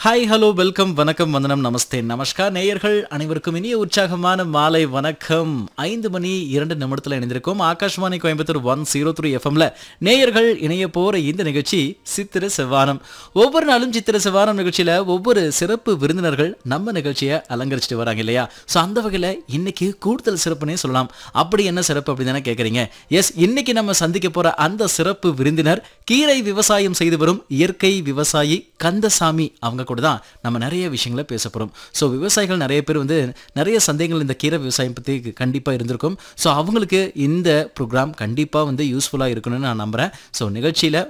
hi hello welcome வணக்கம் வந்தனம் நமஸ்தே நமஸ்கார் நேயர்கள் அனைவருக்கும் இனிய உற்சாகமான மாலை வணக்கம் ஐந்து மணி இரண்டு நிமிடத்தில் இணைந்திருக்கும் Akashvani Coimbatore one zero three எஃப்எம்ல நேயர்கள் இணைய போற இந்த நிகழ்ச்சி சித்திர செவ்வானம் ஒவ்வொரு நாளும் சித்திர செவ்வானம் நிகழ்ச்சியில ஒவ்வொரு சிறப்பு விருந்தினர்கள் நம்ம நிகழ்ச்சியை அலங்கரிச்சிட்டு வராங்க இல்லையா ஸோ அந்த வகையில் இன்னைக்கு கூடுதல் சிறப்புனே சொல்லலாம் அப்படி என்ன சிறப்பு அப்படி தானே கேட்குறீங்க எஸ் இன்னைக்கு நம்ம சந்திக்க போற அந்த சிறப்பு விருந்தினர் கீரை விவசாயம் செய்து வரும் இயற்கை விவசாயி கந்தசாமி அவங்க கூட தான் நம்ம நிறைய விஷயங்களை பேச போகிறோம் ஸோ விவசாயிகள் நிறைய பேர் வந்து நிறைய சந்தேகங்கள் இந்த கீரை விவசாயம் பற்றி கண்டிப்பாக இருந்திருக்கும் ஸோ அவங்களுக்கு இந்த ப்ரோக்ராம் கண்டிப்பாக வந்து யூஸ்ஃபுல்லாக இருக்கணும்னு நான் நம்புகிறேன் ஸோ நிகழ்ச்சியில்